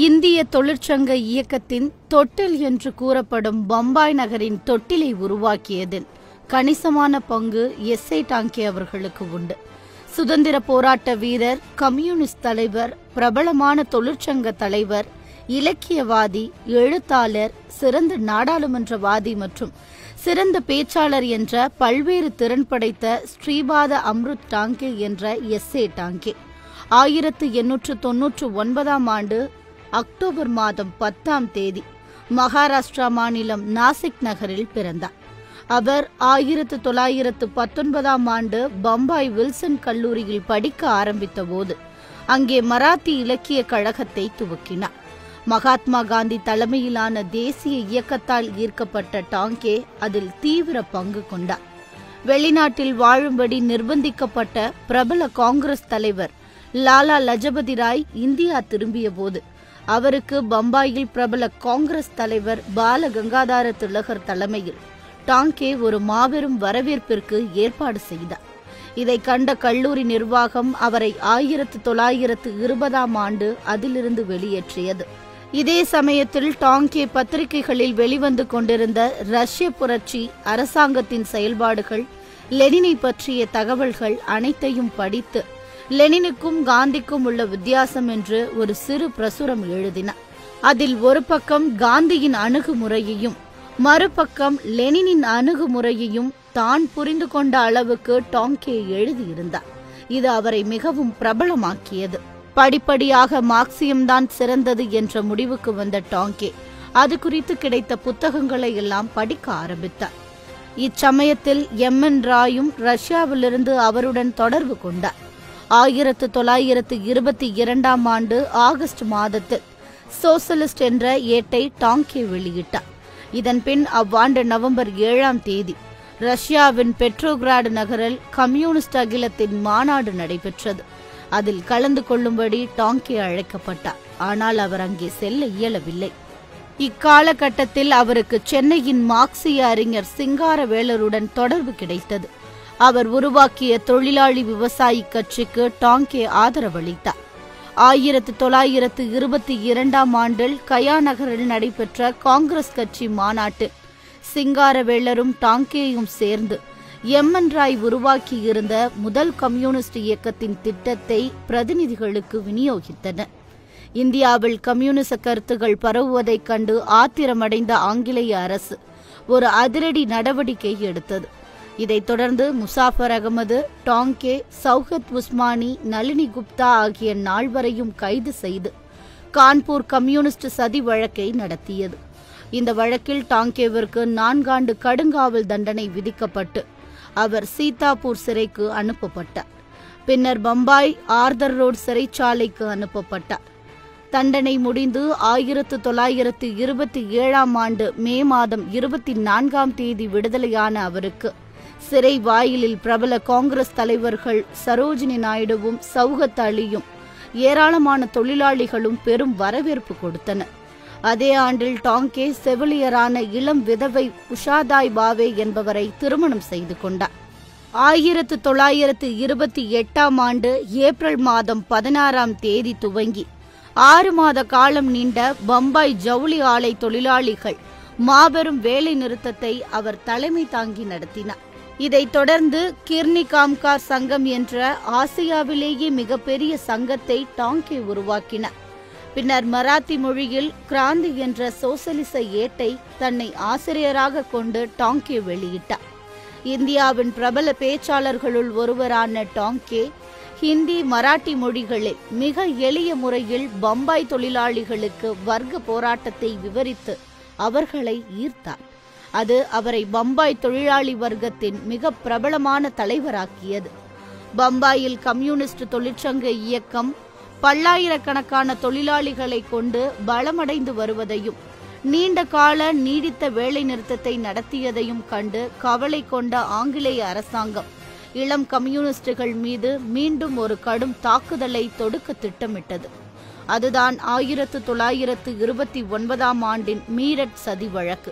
இந்திய தொழிற்சங்க இயக்கத்தின் தொட்டில் என்று கூறப்படும் பம்பாய் நகரின் தொட்டிலை உருவாக்கியதில் கணிசமான பங்கு எஸ்ஐ டாங்கே அவர்களுக்கு உண்டு சுதந்திர போராட்ட வீரர் கம்யூனிஸ்ட் தலைவர் பிரபலமான தொழிற்சங்க தலைவர் இலக்கியவாதி எழுத்தாளர் சிறந்த நாடாளுமன்றவாதி மற்றும் சிறந்த பேச்சாளர் என்ற பல்வேறு திறன் படைத்த ஸ்ரீபாத அம்ருத் டாங்கே என்ற எஸ்ஏ டாங்கே ஆயிரத்து எண்ணூற்று தொன்னூற்று ஒன்பதாம் ஆண்டு அக்டோபர் மாதம் பத்தாம் தேதி மகாராஷ்டிரா மாநிலம் நாசிக் நகரில் பிறந்தார் அவர் ஆயிரத்து தொள்ளாயிரத்து பத்தொன்பதாம் ஆண்டு பம்பாய் வில்சன் கல்லூரியில் படிக்க ஆரம்பித்த போது அங்கே மராத்தி இலக்கிய கழகத்தை துவக்கினார் மகாத்மா காந்தி தலைமையிலான தேசிய இயக்கத்தால் ஈர்க்கப்பட்ட டாங்கே அதில் தீவிர பங்கு கொண்டார் வெளிநாட்டில் வாழும்படி நிர்பந்திக்கப்பட்ட பிரபல காங்கிரஸ் தலைவர் லாலா லஜபதி ராய் இந்தியா திரும்பிய போது அவருக்கு பம்பாயில் பிரபல காங்கிரஸ் தலைவர் பால கங்காதார திலகர் தலைமையில் டாங்கே ஒரு மாபெரும் வரவேற்பிற்கு ஏற்பாடு செய்தார் இதை கண்ட கல்லூரி நிர்வாகம் அவரை ஆயிரத்து தொள்ளாயிரத்து இருபதாம் ஆண்டு அதிலிருந்து வெளியேற்றியது இதே சமயத்தில் டாங்கே பத்திரிகைகளில் வெளிவந்து கொண்டிருந்த ரஷ்ய புரட்சி அரசாங்கத்தின் செயல்பாடுகள் லெனினை பற்றிய தகவல்கள் அனைத்தையும் படித்து லெனினுக்கும் காந்திக்கும் உள்ள வித்தியாசம் என்று ஒரு சிறு பிரசுரம் எழுதினார் அதில் ஒரு பக்கம் காந்தியின் அணுகுமுறையையும் மறுபக்கம் லெனினின் அணுகுமுறையையும் தான் புரிந்து கொண்ட அளவுக்கு டாங்கே எழுதியிருந்தார் இது அவரை மிகவும் பிரபலமாக்கியது படிப்படியாக மார்க்சியம்தான் சிறந்தது என்ற முடிவுக்கு வந்த டாங்கே அது குறித்து கிடைத்த புத்தகங்களை எல்லாம் படிக்க ஆரம்பித்தார் இச்சமயத்தில் எம் என் ராயும் ரஷ்யாவிலிருந்து அவருடன் தொடர்பு கொண்டார் ஆயிரத்து தொள்ளாயிரத்து இருபத்தி இரண்டாம் ஆண்டு ஆகஸ்ட் மாதத்தில் சோசலிஸ்ட் என்ற ஏட்டை டாங்கே வெளியிட்டார் இதன்பின் அவ்வாண்டு நவம்பர் ஏழாம் தேதி ரஷ்யாவின் பெட்ரோகிராட் நகரில் கம்யூனிஸ்ட் அகிலத்தின் மாநாடு நடைபெற்றது அதில் கலந்து கொள்ளும்படி டாங்கே அழைக்கப்பட்டார் ஆனால் அவர் அங்கே செல்ல இயலவில்லை இக்காலகட்டத்தில் அவருக்கு சென்னையின் மார்க்சிய அறிஞர் சிங்காரவேலருடன் தொடர்பு கிடைத்தது அவர் உருவாக்கிய தொழிலாளி விவசாயி கட்சிக்கு டாங்கே ஆதரவளித்தார் ஆயிரத்து தொள்ளாயிரத்து இருபத்தி இரண்டாம் ஆண்டில் கயா நகரில் நடைபெற்ற காங்கிரஸ் கட்சி மாநாட்டில் சிங்காரவேலரும் டாங்கேயும் சேர்ந்து எம் என் ராய் உருவாக்கியிருந்த முதல் கம்யூனிஸ்ட் இயக்கத்தின் திட்டத்தை பிரதிநிதிகளுக்கு விநியோகித்தனர் இந்தியாவில் கம்யூனிச கருத்துகள் பரவுவதைக் கண்டு ஆத்திரமடைந்த ஆங்கிலேய அரசு ஒரு அதிரடி நடவடிக்கை எடுத்தது இதைத் தொடர்ந்து முசாஃபர் அகமது டாங்கே சௌகத் உஸ்மானி நளினி குப்தா ஆகிய நால்வரையும் கைது செய்து கான்பூர் கம்யூனிஸ்ட் சதி வழக்கை நடத்தியது இந்த வழக்கில் டாங்கேவிற்கு நான்காண்டு கடுங்காவல் தண்டனை விதிக்கப்பட்டு அவர் சீதாப்பூர் சிறைக்கு அனுப்பப்பட்டார் பின்னர் பம்பாய் ஆர்தர் ரோட் சிறைச்சாலைக்கு அனுப்பப்பட்டார் தண்டனை முடிந்து ஆயிரத்து தொள்ளாயிரத்து இருபத்தி ஏழாம் ஆண்டு மே மாதம் இருபத்தி நான்காம் தேதி விடுதலையான அவருக்கு சிறை வாயிலில் பிரபல காங்கிரஸ் தலைவர்கள் சரோஜினி நாயுடுவும் சௌகத் அலியும் ஏராளமான தொழிலாளிகளும் பெரும் வரவேற்பு கொடுத்தனர் அதே ஆண்டில் டாங்கே செவிலியரான இளம் விதவை உஷாதாய் பாவே என்பவரை திருமணம் செய்து கொண்டார் ஆயிரத்து தொள்ளாயிரத்து இருபத்தி எட்டாம் ஆண்டு ஏப்ரல் மாதம் பதினாறாம் தேதி துவங்கி ஆறு மாத காலம் நீண்ட பம்பாய் ஜவுளி ஆலை தொழிலாளிகள் மாபெரும் வேலை நிறுத்தத்தை அவர் தலைமை தாங்கி நடத்தினார் இதைத் தொடர்ந்து கிர்னி காம்கார் சங்கம் என்ற ஆசியாவிலேயே மிகப்பெரிய சங்கத்தை டாங்கே உருவாக்கினார் பின்னர் மராத்தி மொழியில் கிராந்தி என்ற சோசலிச ஏட்டை தன்னை ஆசிரியராக கொண்டு டாங்கே வெளியிட்டார் இந்தியாவின் பிரபல பேச்சாளர்களுள் ஒருவரான டாங்கே ஹிந்தி மராட்டி மொழிகளில் மிக எளிய முறையில் பம்பாய் தொழிலாளிகளுக்கு வர்க்க போராட்டத்தை விவரித்து அவர்களை ஈர்த்தார் அது அவரை பம்பாய் தொழிலாளி வர்க்கத்தின் மிக பிரபலமான தலைவராக்கியது பம்பாயில் கம்யூனிஸ்ட் தொழிற்சங்க இயக்கம் பல்லாயிரக்கணக்கான தொழிலாளிகளை கொண்டு பலமடைந்து வருவதையும் நீண்ட கால நீடித்த வேலை நிறுத்தத்தை நடத்தியதையும் கண்டு கவலை கொண்ட ஆங்கிலேய அரசாங்கம் இளம் கம்யூனிஸ்டுகள் மீது மீண்டும் ஒரு கடும் தாக்குதலை தொடுக்க திட்டமிட்டது அதுதான் ஆயிரத்து தொள்ளாயிரத்து இருபத்தி ஒன்பதாம் ஆண்டின் மீரட் சதி வழக்கு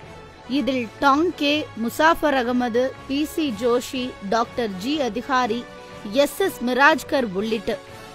இதில் Dange Muzaffar Ahmad P C Joshi doctor G Adhikari S S Mirajkar உள்ளிட்ட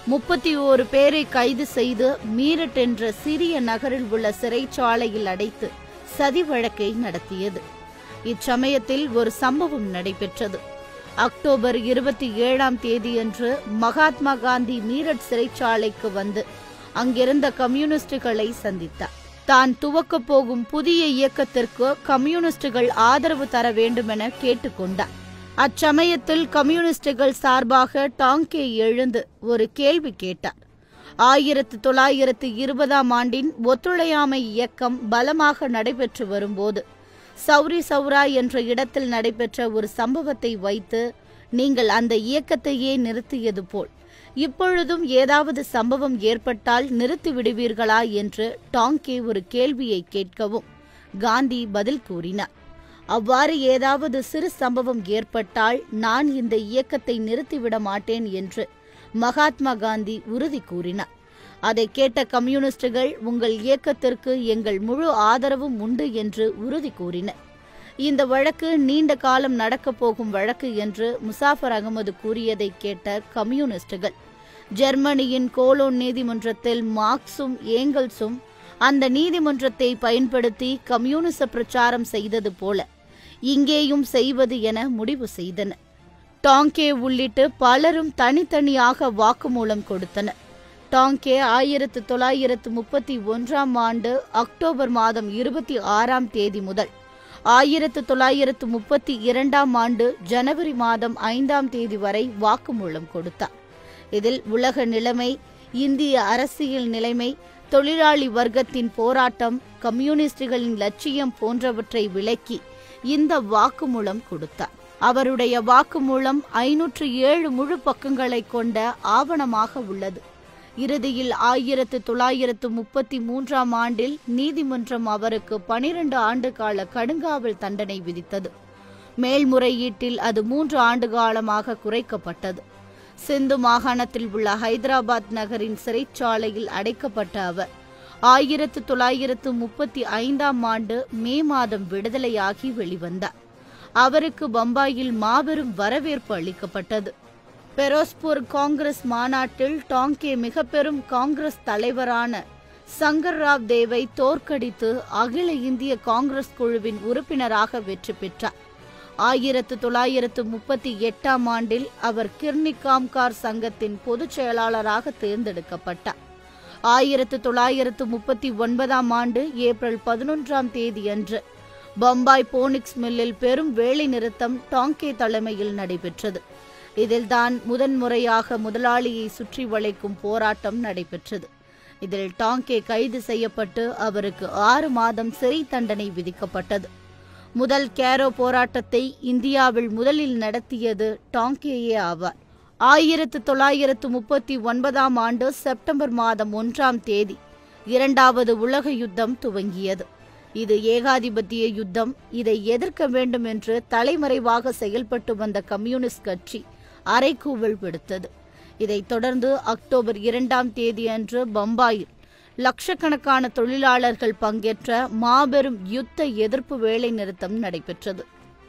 முப்பத்தி ஓரு பேரை கைது செய்து மீரட் என்ற சிறிய நகரில் உள்ள சிறைச்சாலையில் அடைத்து சதி வழக்கை நடத்தியது இச்சமயத்தில் ஒரு சம்பவம் நடைபெற்றது அக்டோபர் இருபத்தி ஏழாம் தேதியன்று மகாத்மா காந்தி மீரட் சிறைச்சாலைக்கு வந்து அங்கிருந்த கம்யூனிஸ்டுகளை சந்தித்தார் தான் துவக்கப் போகும் புதிய இயக்கத்திற்கு கம்யூனிஸ்டுகள் ஆதரவு தர வேண்டுமென கேட்டுக்கொண்டார் அச்சமயத்தில் கம்யூனிஸ்டுகள் சார்பாக டாங்கே எழுந்து ஒரு கேள்வி கேட்டார் ஆயிரத்து தொள்ளாயிரத்து இருபதாம் ஆண்டின் ஒத்துழையாமை இயக்கம் பலமாக நடைபெற்று வரும்போது சௌரி சௌரா என்ற இடத்தில் நடைபெற்ற ஒரு சம்பவத்தை வைத்து நீங்கள் அந்த இயக்கத்தையே நிறுத்தியது போல் இப்பொழுதும் ஏதாவது சம்பவம் ஏற்பட்டால் நிறுத்தி விடுவீர்களா என்று டாங்கே ஒரு கேள்வியை கேட்கவும் காந்தி பதில் கூறினார் அவ்வாறு ஏதாவது சிறு சம்பவம் ஏற்பட்டால் நான் இந்த இயக்கத்தை நிறுத்திவிட மாட்டேன் என்று மகாத்மா காந்தி உறுதி கூறினார் அதை கேட்ட கம்யூனிஸ்டுகள் உங்கள் இயக்கத்திற்கு எங்கள் முழு ஆதரவும் உண்டு என்று உறுதி கூறினர் இந்த வழக்கு நீண்ட காலம் நடக்கப் போகும் வழக்கு என்று முசாஃபர் அகமது கூறியதை கேட்ட கம்யூனிஸ்டுகள் ஜெர்மனியின் கோலோன் நீதிமன்றத்தில் மார்க்சும் ஏங்கல்ஸும் அந்த நீதிமன்றத்தை பயன்படுத்தி கம்யூனிச பிரச்சாரம் செய்தது போல இங்கேயும் செய்வது என முடிவு செய்தனர் டாங்கே உள்ளிட்டு பலரும் தனித்தனியாக வாக்குமூலம் கொடுத்தனர் டாங்கே ஆயிரத்து தொள்ளாயிரத்து முப்பத்தி ஒன்றாம் ஆண்டு அக்டோபர் மாதம் இருபத்தி ஆறாம் தேதி முதல் ஆயிரத்து தொள்ளாயிரத்து முப்பத்தி இரண்டாம் ஆண்டு ஜனவரி மாதம் ஐந்தாம் தேதி வரை வாக்குமூலம் கொடுத்தார் இதில் உலக நிலைமை இந்திய அரசியல் நிலைமை தொழிலாளி வர்க்கத்தின் போராட்டம் கம்யூனிஸ்டுகளின் லட்சியம் போன்றவற்றை விளக்கி இந்த வாக்குமூலம் கொடுத்தார் அவருடைய வாக்குமூலம் ஐநூற்று ஏழு முழு பக்கங்களை கொண்ட ஆவணமாக உள்ளது இறுதியில் ஆயிரத்து தொள்ளாயிரத்து முப்பத்தி மூன்றாம் ஆண்டில் நீதிமன்றம் அவருக்கு பனிரெண்டு ஆண்டு கால கடுங்காவல் தண்டனை விதித்தது மேல்முறையீட்டில் அது மூன்று ஆண்டு காலமாக குறைக்கப்பட்டது சிந்து மாகாணத்தில் உள்ள ஹைதராபாத் நகரின் சிறைச்சாலையில் அடைக்கப்பட்ட அவர் ஆயிரத்து தொள்ளாயிரத்து முப்பத்தி ஐந்தாம் ஆண்டு மே மாதம் விடுதலையாகி வெளிவந்தார் அவருக்கு பம்பாயில் மாபெரும் வரவேற்பு அளிக்கப்பட்டது பெரோஸ்பூர் காங்கிரஸ் மாநாட்டில் டாங்கே மிக பெரும் காங்கிரஸ் தலைவரான சங்கர் ராவ் தேவை தோற்கடித்து அகில இந்திய காங்கிரஸ் குழுவின் உறுப்பினராக வெற்றி பெற்றார் ஆயிரத்து தொள்ளாயிரத்து முப்பத்தி எட்டாம் ஆண்டில் அவர் கிர்னி காம்கார் சங்கத்தின் பொதுச் செயலாளராக தேர்ந்தெடுக்கப்பட்டார் ஆயிரத்து தொள்ளாயிரத்து முப்பத்தி ஒன்பதாம் ஆண்டு ஏப்ரல் பதினொன்றாம் தேதியன்று பம்பாய் போனிக்ஸ் மில்லில் பெரும் வேலை நிறுத்தம் டாங்கே தலைமையில் நடைபெற்றது இதில்தான் முதன்முறையாக முதலாளியை சுற்றி வளைக்கும் போராட்டம் நடைபெற்றது இதில் டாங்கே கைது செய்யப்பட்டு அவருக்கு ஆறு மாதம் சிறை தண்டனை விதிக்கப்பட்டது முதல் கேரோ போராட்டத்தை இந்தியாவில் முதலில் நடத்தியது டாங்கேயே ஆவார் ஆயிரத்து தொள்ளாயிரத்து முப்பத்தி ஒன்பதாம் ஆண்டு செப்டம்பர் மாதம் ஒன்றாம் தேதி இரண்டாவது உலக யுத்தம் துவங்கியது இது ஏகாதிபத்திய யுத்தம் இதை எதிர்க்க வேண்டும் என்று தலைமறைவாக செயல்பட்டு வந்த கம்யூனிஸ்ட் கட்சி அரைக்கூவல் விடுத்தது இதைத் தொடர்ந்து அக்டோபர் இரண்டாம் தேதியன்று பம்பாயில் லட்சக்கணக்கான தொழிலாளர்கள் பங்கேற்ற மாபெரும் யுத்த எதிர்ப்பு வேலை நிறுத்தம் நடைபெற்றது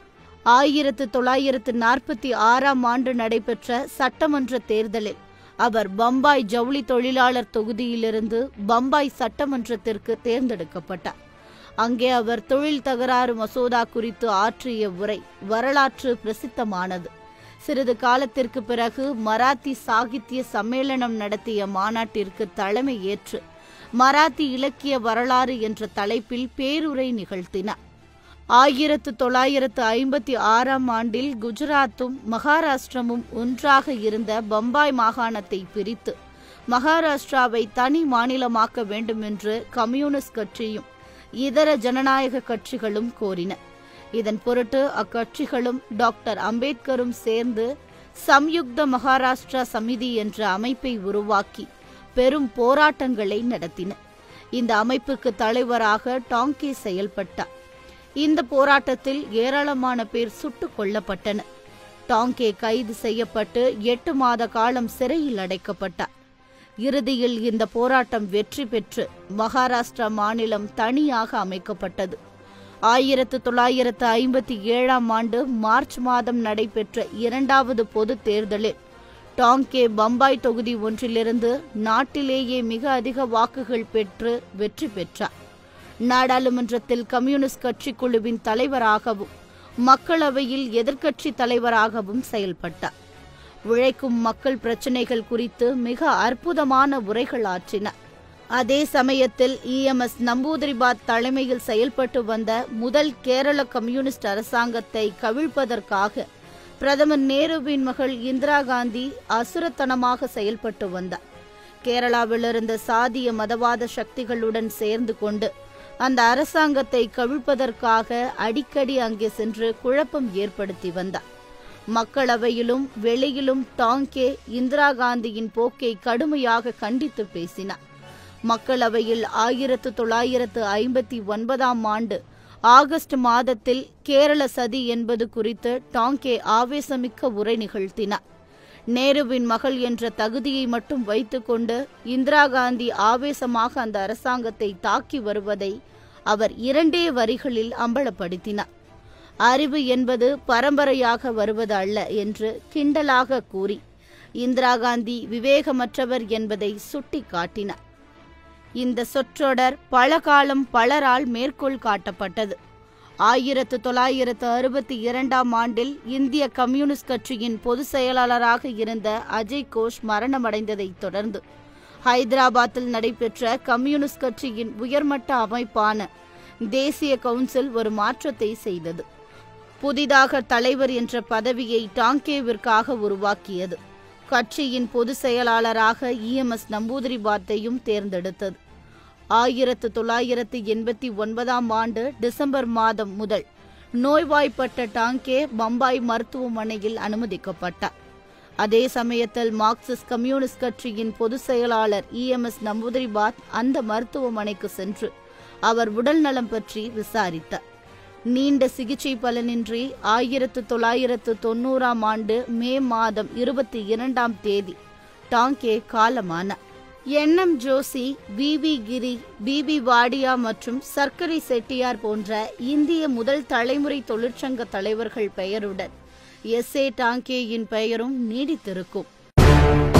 ஆயிரத்து தொள்ளாயிரத்து நாற்பத்தி ஆறாம் ஆண்டு நடைபெற்ற சட்டமன்ற தேர்தலில் அவர் பம்பாய் ஜவுளி தொழிலாளர் தொகுதியிலிருந்து பம்பாய் சட்டமன்றத்திற்கு தேர்ந்தெடுக்கப்பட்டார் அங்கே அவர் தொழில் தகராறு மசோதா குறித்து ஆற்றிய உரை வரலாற்று பிரசித்தமானது சிறிது காலத்திற்கு பிறகு மராத்தி சாகித்ய சம்மேளனம் நடத்திய மாநாட்டிற்கு தலைமை ஏற்று மராத்தி இலக்கிய வரலாறு என்ற தலைப்பில் பேருரை நிகழ்த்தினார் ஆயிரத்து தொள்ளாயிரத்து ஐம்பத்தி ஆறாம் ஆண்டில் குஜராத்தும் மகாராஷ்டிரமும் ஒன்றாக இருந்த பம்பாய் மாகாணத்தை பிரித்து மகாராஷ்டிராவை தனி மாநிலமாக்க வேண்டுமென்று கம்யூனிஸ்ட் கட்சியும் இதர ஜனநாயக கட்சிகளும் கோரின இதன் பொருட்டு அக்கட்சிகளும் டாக்டர் அம்பேத்கரும் சேர்ந்து சம்யுக்த மகாராஷ்டிரா சமிதி என்ற அமைப்பை உருவாக்கி பெரும் போராட்டங்களை நடத்தின இந்த அமைப்புக்கு தலைவராக டாங்கே செயல்பட்டார் இந்த போராட்டத்தில் ஏராளமான பேர் சுட்டுக் கொல்லப்பட்டனர் டாங்கே கைது செய்யப்பட்டு எட்டு மாத காலம் சிறையில் அடைக்கப்பட்டார் இறுதியில் இந்த போராட்டம் வெற்றி பெற்று மகாராஷ்டிரா மாநிலம் தனியாக அமைக்கப்பட்டது ஆயிரத்து தொள்ளாயிரத்து ஐம்பத்தி ஏழாம் ஆண்டு மார்ச் மாதம் நடைபெற்ற இரண்டாவது பொது தேர்தலில் டாங்கே பம்பாய் தொகுதி ஒன்றிலிருந்து நாட்டிலேயே மிக அதிக வாக்குகள் பெற்று வெற்றி பெற்றார் நாடாளுமன்றத்தில் கம்யூனிஸ்ட் கட்சி குழுவின் தலைவராகவும் மக்களவையில் எதிர்க்கட்சி தலைவராகவும் செயல்பட்டார் உழைக்கும் மக்கள் பிரச்சினைகள் குறித்து மிக அற்புதமான உரைகள் ஆற்றினார் அதே சமயத்தில் இஎம்எஸ் நம்பூதிரிபாத் தலைமையில் செயல்பட்டு வந்த முதல் கேரள கம்யூனிஸ்ட் அரசாங்கத்தை கவிழ்ப்பதற்காக பிரதமர் நேருவின் மகள் இந்திரா காந்தி அசுரத்தனமாக செயல்பட்டு வந்தார் கேரளாவில் இருந்த சாதிய மதவாத சக்திகளுடன் சேர்ந்து கொண்டு அந்த அரசாங்கத்தை கவிழ்ப்பதற்காக அடிக்கடி அங்கே சென்று குழப்பம் ஏற்படுத்தி வந்தார் மக்களவையிலும் வெளியிலும் டாங்கே இந்திரா காந்தியின் போக்கை கடுமையாக கண்டித்து பேசினார் மக்களவையில் ஆயிரத்து தொள்ளாயிரத்து ஐம்பத்தி ஒன்பதாம் ஆண்டு ஆகஸ்ட் மாதத்தில் கேரள சதி என்பது குறித்து டாங்கே ஆவேசமிக்க உரை நிகழ்த்தினார் நேருவின் மகள் என்ற தகுதியை மட்டும் வைத்துக்கொண்டு இந்திரா காந்தி ஆவேசமாக அந்த அரசாங்கத்தை தாக்கி வருவதை அவர் இரண்டே வரிகளில் அம்பலப்படுத்தினார் அறிவு என்பது பரம்பரையாக வருவது அல்ல என்று கிண்டலாக கூறி இந்திரா காந்தி விவேகமற்றவர் என்பதை சுட்டி காட்டினார் இந்த சொற்றொடர் பல காலம் பலரால் மேற்கோள் காட்டப்பட்டது ஆயிரத்து தொள்ளாயிரத்து அறுபத்தி இரண்டாம் ஆண்டில் இந்திய கம்யூனிஸ்ட் கட்சியின் பொதுச் செயலாளராக இருந்த அஜய் கோஷ் மரணமடைந்ததைத் தொடர்ந்து ஹைதராபாத்தில் நடைபெற்ற கம்யூனிஸ்ட் கட்சியின் உயர்மட்ட அமைப்பான தேசிய கவுன்சில் ஒரு மாற்றத்தை செய்தது புதிதாக தலைவர் என்ற பதவியை டாங்கேவிற்காக உருவாக்கியது கட்சியின் பொதுச் செயலாளராக இஎம்எஸ் நம்பூதிரிபாத்தையும் தேர்ந்தெடுத்தது ஆயிரத்து தொள்ளாயிரத்து எண்பத்தி ஒன்பதாம் ஆண்டு டிசம்பர் மாதம் முதல் நோய்வாய்ப்பட்ட டாங்கே பம்பாய் மருத்துவமனையில் அனுமதிக்கப்பட்டார் அதே சமயத்தில் மார்க்சிஸ்ட் கம்யூனிஸ்ட் கட்சியின் பொதுச் செயலாளர் இஎம்எஸ் நம்பூதிரிபாத் அந்த மருத்துவமனைக்கு சென்று அவர் உடல் நலம் பற்றி விசாரித்தார் நீண்ட சிகிச்சை பலனின்றி ஆயிரத்து தொள்ளாயிரத்து தொண்ணூறாம் ஆண்டு மே மாதம் இருபத்தி இரண்டாம் தேதி டாங்கே காலமானார் NM Joshi VV Giri BP Wadia மற்றும் சர்க்கரை செட்டியார் போன்ற இந்திய முதல் தலைமுறை தொழிற்சங்க தலைவர்கள் பெயருடன் எஸ் ஏ டாங்கேயின் பெயரும் நீடித்திருக்கும்